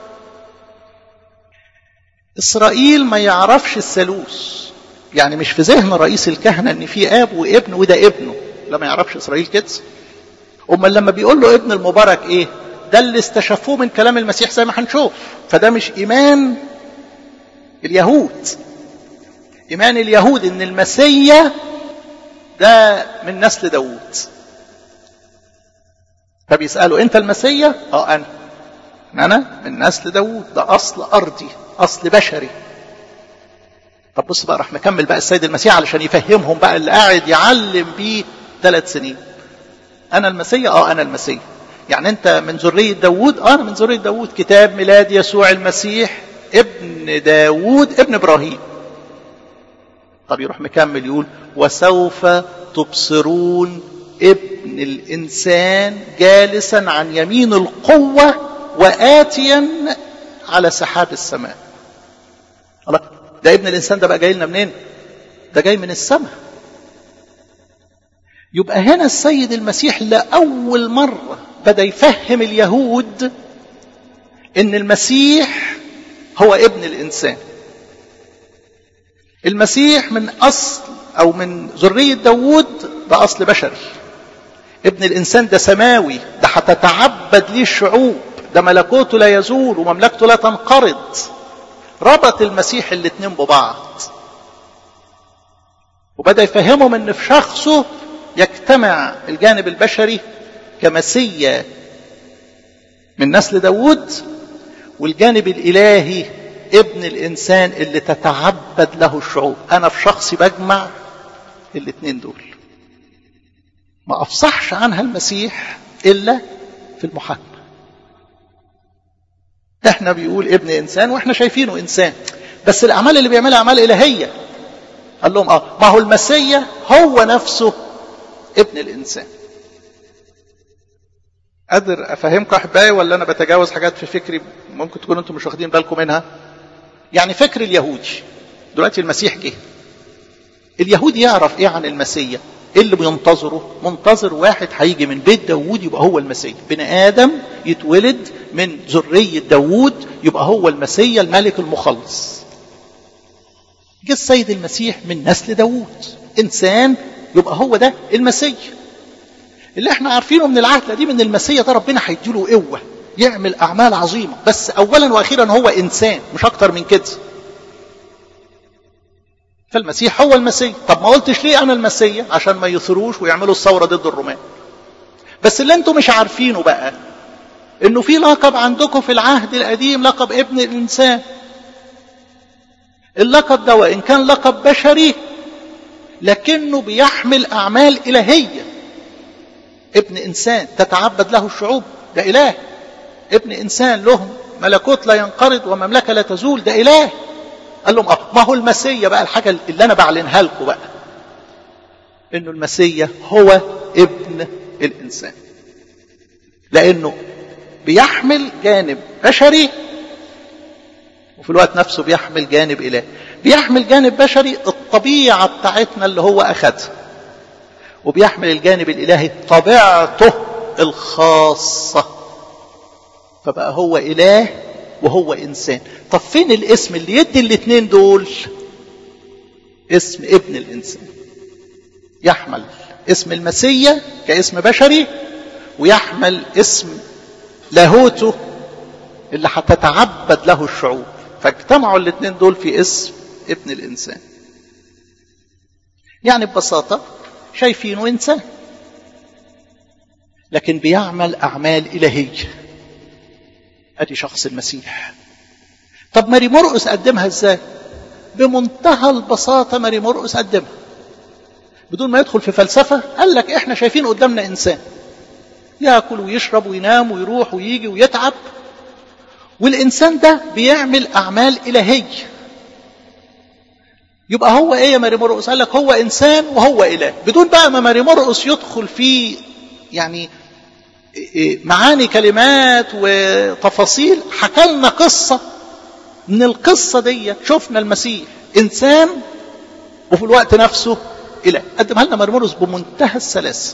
اسرائيل ما يعرفش الثالوث يعني مش في ذهن رئيس الكهنه ان في اب وابن وده ابنه لا ما يعرفش اسرائيل كده امال لما بيقول له ابن المبارك ايه ده اللي استشفوه من كلام المسيح زي ما هنشوف فده مش ايمان اليهود ايمان اليهود ان المسيا ده من نسل داوود فبيسالوا انت المسيا اه انا انا من نسل داوود ده اصل ارضي اصل بشري طب بص بقى راح مكمل بقى السيد المسيح علشان يفهمهم بقى اللي قاعد يعلم بيه ثلاث سنين انا المسيح اه انا المسيح يعني انت من ذريه داوود اه انا من ذريه داوود كتاب ميلاد يسوع المسيح ابن داوود ابن ابراهيم طب يروح مكمل يقول وسوف تبصرون ابن الانسان جالسا عن يمين القوه واتيا على سحاب السماء الله ده ابن الانسان ده بقى جاي لنا منين ده جاي من السماء يبقى هنا السيد المسيح لاول مره بدا يفهم اليهود ان المسيح هو ابن الانسان المسيح من اصل او من ذريه داوود ده اصل بشري ابن الانسان ده سماوي ده هتتعبد ليه الشعوب ده ملكوته لا يزول ومملكته لا تنقرض ربط المسيح الاتنين ببعض وبدا يفهمهم ان في شخصه يجتمع الجانب البشري كمسيا من نسل داوود والجانب الالهي ابن الانسان اللي تتعبد له الشعوب انا في شخصي بجمع الاثنين دول ما افصحش عنها المسيح الا في المحاكمه احنا بيقول ابن انسان واحنا شايفينه انسان بس الاعمال اللي بيعملها اعمال الهيه قال لهم اه ما هو المسيا هو نفسه ابن الانسان قادر افهمكم احبائي ولا انا بتجاوز حاجات في فكري ممكن تكونوا انتم مش واخدين بالكم منها يعني فكر اليهودي دلوقتي المسيح جه اليهودي يعرف ايه عن المسيا ايه اللي بينتظره منتظر واحد هيجي من بيت داوود يبقى هو المسيح بني ادم يتولد من ذريه داوود يبقى هو المسيا الملك المخلص جه السيد المسيح من نسل داوود انسان يبقى هو ده المسيح اللي احنا عارفينه من العهد القديم ان المسيح ده ربنا هيديله قوه يعمل اعمال عظيمه بس اولا واخيرا هو انسان مش اكتر من كده فالمسيح هو المسيح طب ما قلتش ليه انا المسيح عشان ما يثروش ويعملوا الثوره ضد الرومان بس اللي انتم مش عارفينه بقى انه في لقب عندكم في العهد القديم لقب ابن الانسان اللقب ده وان كان لقب بشري لكنه بيحمل اعمال الهيه ابن انسان تتعبد له الشعوب ده اله ابن انسان له ملكوت لا ينقرض ومملكه لا تزول ده اله قال لهم اه ما هو المسيا بقى الحاجة اللي انا بعلنها لكم بقى انه المسيا هو ابن الانسان لانه بيحمل جانب بشري وفي الوقت نفسه بيحمل جانب إلهي بيحمل جانب بشري الطبيعة بتاعتنا اللي هو أخذها وبيحمل الجانب الإلهي طبيعته الخاصة فبقى هو إله وهو إنسان طب فين الاسم اللي يدي الاثنين دول اسم ابن الإنسان يحمل اسم المسيا كاسم بشري ويحمل اسم لاهوته اللي هتتعبد له الشعوب فاجتمعوا الاثنين دول في اسم ابن الانسان يعني ببساطه شايفينه انسان لكن بيعمل اعمال الهيه ادي شخص المسيح طب ماري مرقس قدمها ازاي بمنتهى البساطه ماري مرقس قدمها بدون ما يدخل في فلسفه قال لك احنا شايفين قدامنا انسان ياكل ويشرب وينام ويروح ويجي ويتعب والإنسان ده بيعمل أعمال إلهية يبقى هو إيه يا ماري مرقس قال لك هو إنسان وهو إله بدون بقى ما ماري مرقس يدخل في يعني معاني كلمات وتفاصيل حكى لنا قصة من القصة دي شفنا المسيح إنسان وفي الوقت نفسه إله قدمها لنا ماري مرقس بمنتهى السلاسة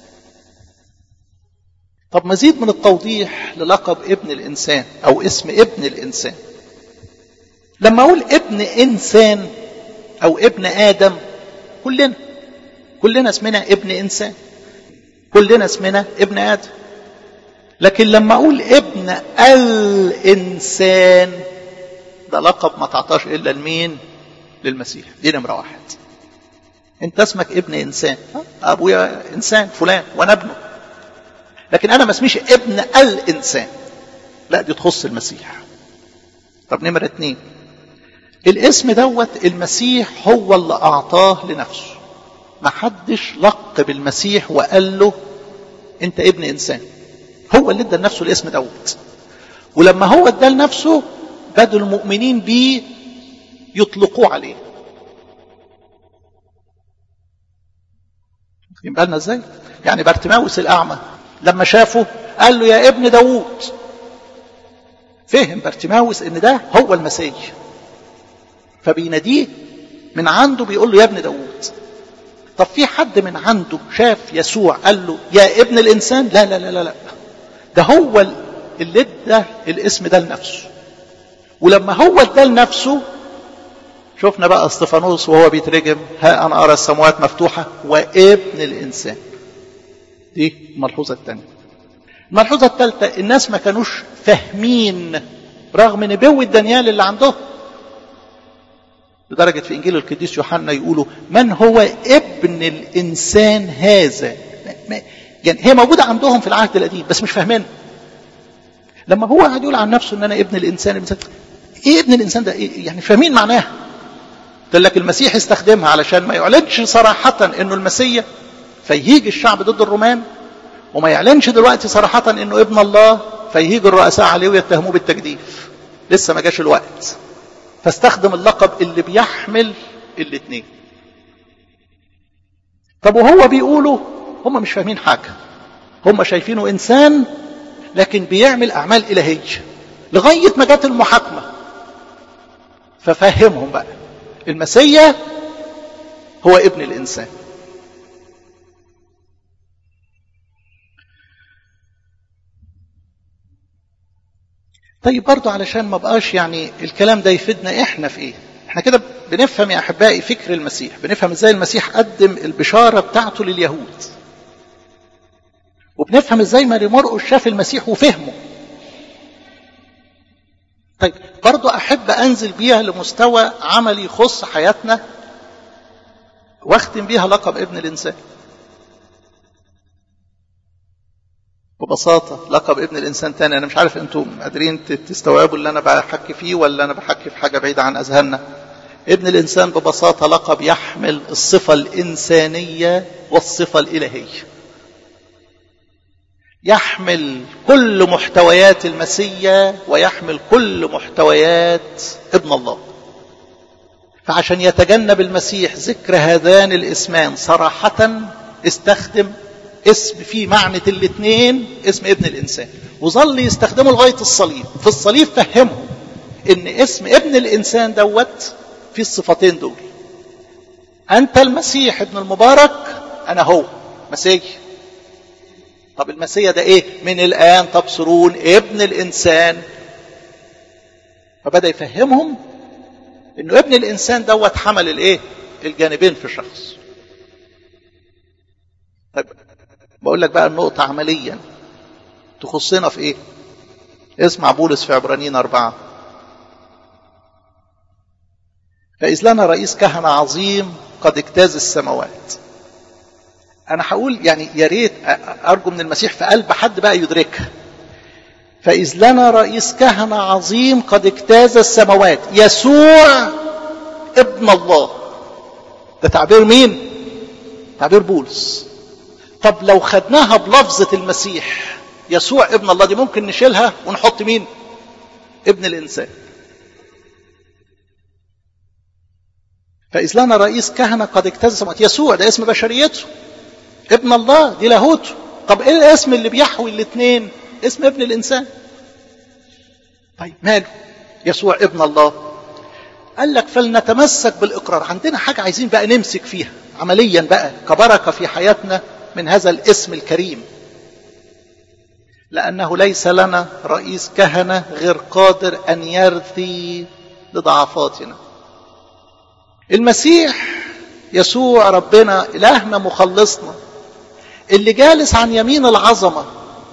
طب مزيد من التوضيح للقب ابن الإنسان أو اسم ابن الإنسان لما أقول ابن إنسان أو ابن آدم كلنا كلنا اسمنا ابن إنسان كلنا اسمنا ابن آدم لكن لما أقول ابن الإنسان ده لقب ما تعطاش إلا لمين للمسيح دي نمرة واحد انت اسمك ابن إنسان أبويا إنسان فلان وأنا ابنه لكن انا ما اسميش ابن الانسان لا دي تخص المسيح طب نمرة اتنين الاسم دوت المسيح هو اللي اعطاه لنفسه ما حدش لقب المسيح وقال له انت ابن انسان هو اللي ادى لنفسه الاسم دوت ولما هو ادى لنفسه بدوا المؤمنين بيه يطلقوه عليه يبقى لنا ازاي يعني بارتماوس الاعمى لما شافه قال له يا ابن داوود فهم بارتماوس ان ده هو المسيح فبيناديه من عنده بيقول له يا ابن داوود طب في حد من عنده شاف يسوع قال له يا ابن الانسان لا لا لا لا, لا. ده هو اللي ادى الاسم ده لنفسه ولما هو ادى لنفسه شفنا بقى استفانوس وهو بيترجم ها انا ارى السماوات مفتوحه وابن الانسان دي الملحوظة الثانية الملحوظة الثالثة الناس ما كانوش فاهمين رغم نبوة دانيال اللي عندهم لدرجة في إنجيل القديس يوحنا يقولوا من هو ابن الإنسان هذا يعني هي موجودة عندهم في العهد القديم بس مش فاهمين لما هو قاعد يقول عن نفسه ان انا ابن الانسان الانسان ايه ابن الانسان ده إيه يعني فاهمين معناها قال لك المسيح استخدمها علشان ما يعلنش صراحة انه المسيح فيهيج الشعب ضد الرومان وما يعلنش دلوقتي صراحة انه ابن الله فيهيج الرؤساء عليه ويتهموه بالتجديف لسه ما جاش الوقت فاستخدم اللقب اللي بيحمل الاثنين طب وهو بيقولوا هم مش فاهمين حاجة هم شايفينه إنسان لكن بيعمل أعمال إلهية لغاية ما جت المحاكمة ففهمهم بقى المسيا هو ابن الإنسان طيب برضو علشان ما بقاش يعني الكلام ده يفيدنا احنا في ايه احنا كده بنفهم يا احبائي فكر المسيح بنفهم ازاي المسيح قدم البشاره بتاعته لليهود وبنفهم ازاي ماري مرقس شاف المسيح وفهمه طيب برضو احب انزل بيها لمستوى عملي يخص حياتنا واختم بيها لقب ابن الانسان ببساطة لقب ابن الإنسان تاني أنا مش عارف أنتم قادرين تستوعبوا اللي أنا بحكي فيه ولا أنا بحكي في حاجة بعيدة عن أذهاننا ابن الإنسان ببساطة لقب يحمل الصفة الإنسانية والصفة الإلهية يحمل كل محتويات المسيا ويحمل كل محتويات ابن الله فعشان يتجنب المسيح ذكر هذان الاسمان صراحة استخدم اسم فيه معنى الاثنين اسم ابن الانسان وظل يستخدمه لغايه الصليب في الصليب فهمهم ان اسم ابن الانسان دوت في الصفتين دول انت المسيح ابن المبارك انا هو مسيح طب المسيح ده ايه من الان تبصرون ابن الانسان فبدا يفهمهم انه ابن الانسان دوت حمل الايه الجانبين في الشخص طيب بقول لك بقى النقطة عمليا تخصنا في ايه اسمع بولس في عبرانيين أربعة فإذ لنا رئيس كهنة عظيم قد اجتاز السماوات أنا هقول يعني يا ريت أرجو من المسيح في قلب حد بقى يدركها فإذ لنا رئيس كهنة عظيم قد اجتاز السماوات يسوع ابن الله ده تعبير مين؟ تعبير بولس طب لو خدناها بلفظة المسيح يسوع ابن الله دي ممكن نشيلها ونحط مين ابن الإنسان فإذ لنا رئيس كهنة قد اجتاز السماوات يسوع ده اسم بشريته ابن الله دي لاهوته طب ايه الاسم اللي بيحوي الاثنين اسم ابن الإنسان طيب ماله يسوع ابن الله قال لك فلنتمسك بالإقرار عندنا حاجة عايزين بقى نمسك فيها عمليا بقى كبركة في حياتنا من هذا الاسم الكريم لأنه ليس لنا رئيس كهنة غير قادر أن يرثي لضعفاتنا المسيح يسوع ربنا إلهنا مخلصنا اللي جالس عن يمين العظمة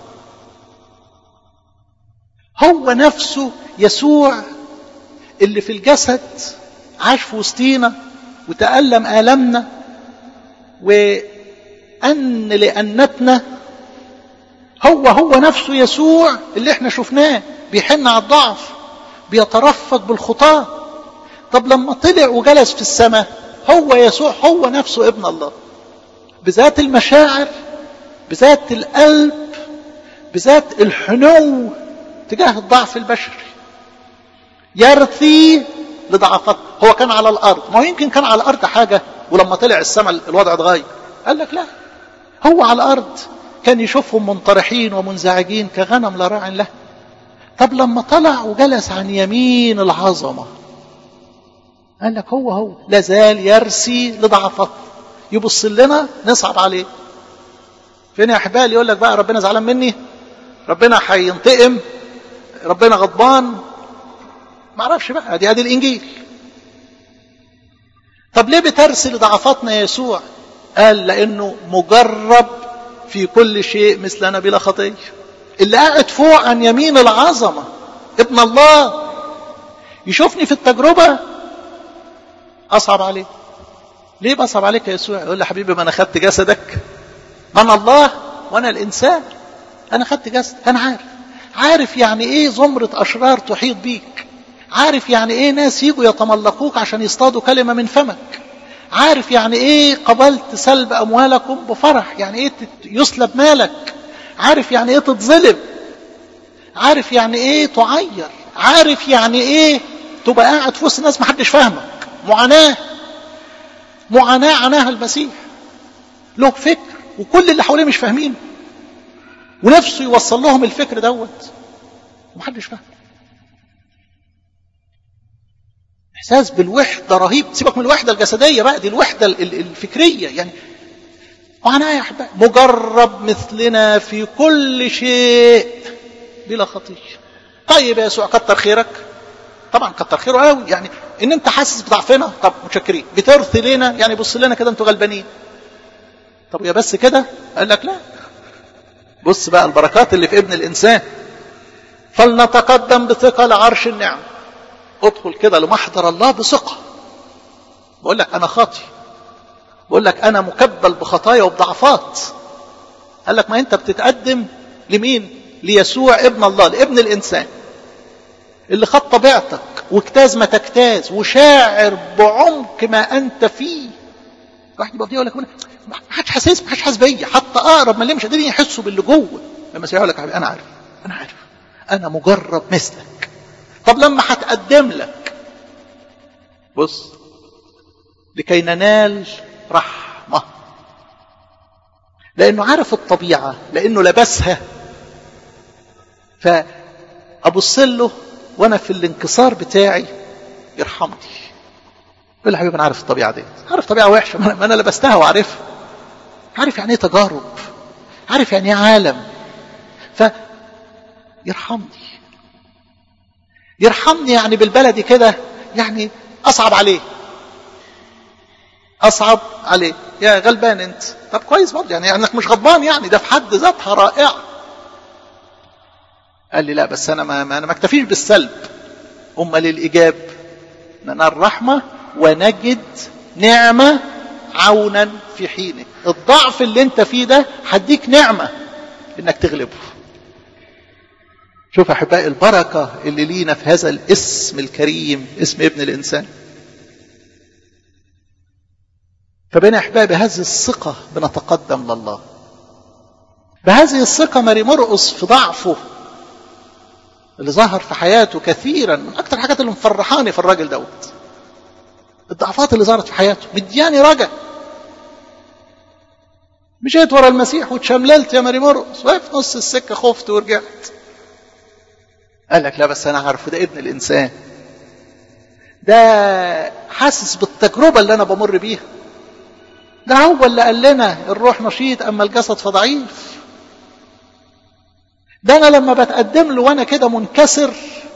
هو نفسه يسوع اللي في الجسد عاش في وسطينا وتألم آلامنا وأن لأنتنا هو هو نفسه يسوع اللي احنا شفناه بيحن على الضعف بيترفق بالخطاة طب لما طلع وجلس في السماء هو يسوع هو نفسه ابن الله بذات المشاعر بذات القلب بذات الحنو تجاه الضعف البشري يرثي لضعفات هو كان على الارض ما هو يمكن كان على الارض حاجه ولما طلع السماء الوضع اتغير قال لك لا هو على الارض كان يشوفهم منطرحين ومنزعجين كغنم لا راع له طب لما طلع وجلس عن يمين العظمه قال لك هو هو لازال يرسي لضعفات يبص لنا نصعب عليه فين يا احبال يقول لك بقى ربنا زعلان مني ربنا هينتقم ربنا غضبان ما اعرفش بقى دي ادي الانجيل طب ليه بترسل ضعفاتنا يا يسوع قال لانه مجرب في كل شيء مثلنا بلا خطيه اللي قاعد فوق عن يمين العظمه ابن الله يشوفني في التجربه اصعب عليه ليه بصعب عليك يا يسوع يقول لي حبيبي ما انا خدت جسدك ما انا الله وانا الانسان انا خدت جسد انا عارف عارف يعني ايه زمرة اشرار تحيط بيك عارف يعني ايه ناس يجوا يتملقوك عشان يصطادوا كلمة من فمك عارف يعني ايه قبلت سلب اموالكم بفرح يعني ايه يسلب مالك عارف يعني ايه تتظلم عارف يعني ايه تعير عارف يعني ايه تبقى قاعد في وسط الناس محدش فاهمك معاناة معاناة عناها المسيح له فكر وكل اللي حواليه مش فاهمينه ونفسه يوصل لهم الفكر دوت ومحدش فاهم احساس بالوحده رهيب سيبك من الوحده الجسديه بقى دي الوحده الفكريه يعني معاناه يا احبائي مجرب مثلنا في كل شيء بلا خطيه طيب يا يسوع كتر خيرك طبعا كتر خيره قوي يعني ان انت حاسس بضعفنا طب متشكرين بترثي لنا يعني بص لنا كده انتوا غلبانين طب يا بس كده قال لك لا بص بقى البركات اللي في ابن الانسان فلنتقدم بثقه لعرش النعم ادخل كده لمحضر الله بثقه بقول لك انا خاطي بقول لك انا مكبل بخطايا وبضعفات قال لك ما انت بتتقدم لمين ليسوع ابن الله لابن الانسان اللي خد طبيعتك واجتاز ما تجتاز وشاعر بعمق ما انت فيه واحد يبقى يقول لك ما حدش حاسس ما حدش حاسس بيا حتى اقرب من اللي مش قادرين يحسوا باللي جوه لما يقول لك انا عارف انا عارف انا مجرب مثلك طب لما هتقدم لك بص لكي ننال رحمة لأنه عارف الطبيعة لأنه لبسها فأبص له وأنا في الانكسار بتاعي يرحمني يقول لي حبيبي أنا عارف الطبيعة دي عارف طبيعة وحشة ما أنا لبستها وعارفها عارف يعني إيه تجارب عارف يعني إيه عالم فيرحمني يرحمني يعني بالبلدي كده يعني أصعب عليه أصعب عليه يا غلبان أنت طب كويس برضه يعني أنك مش غضبان يعني ده في حد ذاتها رائعة قال لي لا بس أنا ما, ما أنا ما اكتفيش بالسلب أمال الإيجاب ننال رحمة ونجد نعمة عونا في حينه الضعف اللي انت فيه ده هديك نعمة انك تغلبه شوف احبائي البركة اللي لينا في هذا الاسم الكريم اسم ابن الانسان فبين احبائي بهذه الثقة بنتقدم لله بهذه الثقة ماري مرقص في ضعفه اللي ظهر في حياته كثيرا من اكتر الحاجات اللي مفرحاني في الراجل دوت الضعفات اللي ظهرت في حياته مدياني رجا مشيت ورا المسيح واتشمللت يا ماري مرقص وقف نص السكه خفت ورجعت قال لك لا بس انا عارفه ده ابن الانسان ده حاسس بالتجربه اللي انا بمر بيها ده هو اللي قال لنا الروح نشيط اما الجسد فضعيف ده انا لما بتقدم له وانا كده منكسر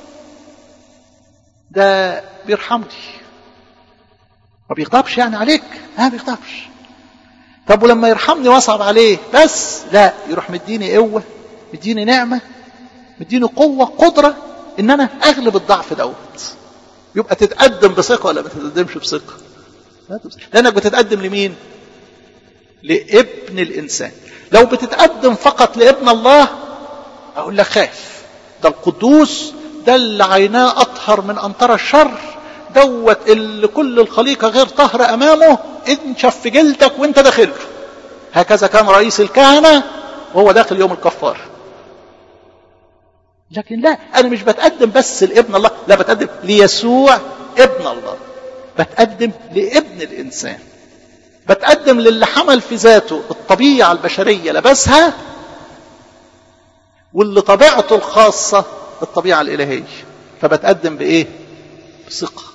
ده بيرحمني ما بيغضبش يعني عليك ما بيغضبش طب ولما يرحمني واصعب عليه بس لا يروح مديني قوه مديني نعمه مديني قوه قدره ان انا اغلب الضعف دوت يبقى تتقدم بثقه ولا ما تتقدمش بثقه لانك بتتقدم لمين لابن الانسان لو بتتقدم فقط لابن الله اقول لك خاف ده القدوس ده اللي عيناه اطهر من انطر الشر دوت اللي كل الخليقة غير طهر أمامه انشف في جلدك وانت داخله هكذا كان رئيس الكهنة وهو داخل يوم الكفار لكن لا أنا مش بتقدم بس لابن الله لا بتقدم ليسوع ابن الله بتقدم لابن الإنسان بتقدم للي حمل في ذاته الطبيعة البشرية لبسها واللي طبيعته الخاصة الطبيعة الإلهية فبتقدم بإيه؟ بثقة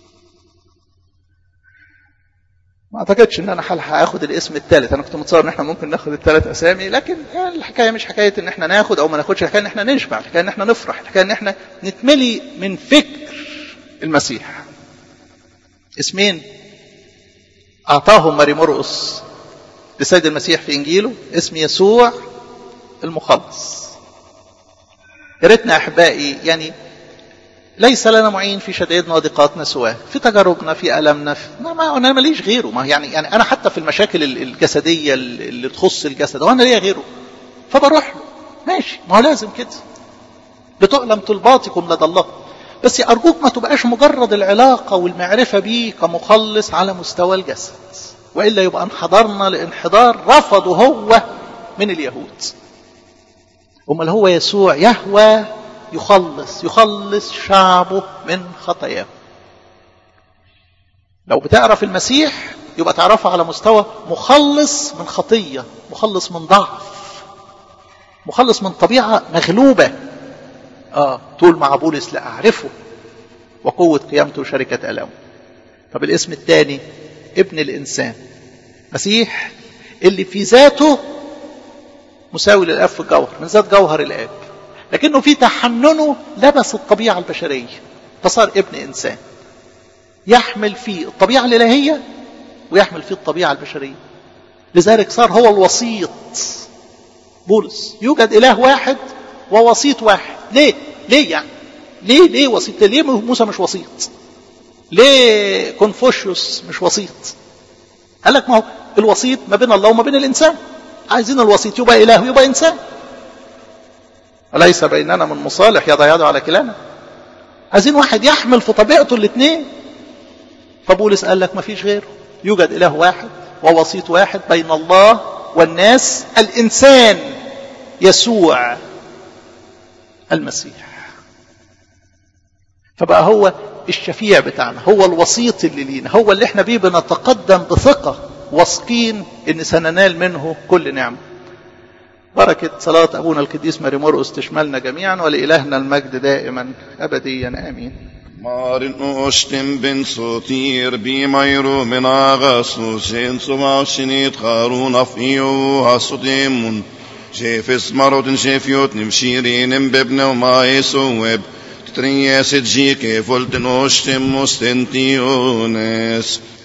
ما اعتقدش ان انا هلحق اخد الاسم الثالث انا كنت متصور ان احنا ممكن ناخد الثلاث اسامي لكن الحكايه مش حكايه ان احنا ناخد او ما ناخدش الحكايه ان احنا نشبع الحكايه ان احنا نفرح الحكايه ان احنا نتملي من فكر المسيح اسمين اعطاهم ماري مرقس لسيد المسيح في انجيله اسم يسوع المخلص يا ريتنا احبائي يعني ليس لنا معين في شدائدنا وضيقاتنا سواه في تجاربنا في ألمنا في ما, ما أنا ماليش غيره ما يعني يعني أنا حتى في المشاكل الجسدية اللي تخص الجسد وأنا ليا غيره فبروح له ماشي ما هو لازم كده بتعلم طلباتكم لدى الله بس أرجوك ما تبقاش مجرد العلاقة والمعرفة بيه كمخلص على مستوى الجسد وإلا يبقى انحدرنا لانحدار رفضه هو من اليهود أمال هو يسوع يهوى يخلص يخلص شعبه من خطاياه لو بتعرف المسيح يبقى تعرفه على مستوى مخلص من خطية مخلص من ضعف مخلص من طبيعة مغلوبة آه طول مع بولس لا أعرفه وقوة قيامته وشركة ألامه طب الاسم الثاني ابن الإنسان مسيح اللي في ذاته مساوي للآب في الجوهر من ذات جوهر الآب لكنه في تحننه لبس الطبيعة البشرية فصار ابن إنسان يحمل فيه الطبيعة الإلهية ويحمل فيه الطبيعة البشرية لذلك صار هو الوسيط بولس يوجد إله واحد ووسيط واحد ليه؟ ليه يعني؟ ليه ليه وسيط؟ ليه موسى مش وسيط؟ ليه كونفوشيوس مش وسيط؟ قال لك ما هو الوسيط ما بين الله وما بين الإنسان عايزين الوسيط يبقى إله ويبقى إنسان أليس بيننا من مصالح يضع يده على كلانا عايزين واحد يحمل في طبيعته الاثنين فبولس قال لك ما فيش غيره يوجد إله واحد ووسيط واحد بين الله والناس الإنسان يسوع المسيح فبقى هو الشفيع بتاعنا هو الوسيط اللي لينا هو اللي احنا بيه بنتقدم بثقة واثقين ان سننال منه كل نعمة بركة صلاة أبونا القديس ماري مرقس تشملنا جميعا ولإلهنا المجد دائما أبديا آمين Marin ostim ben sotir bi mayru min agasu sen suma sinit kharun afiyu hasudimun شيفس مرض شيفيوت نمشيرين بابن وما يسوب تتريس تجيك فلت نوشتم مستنتيونس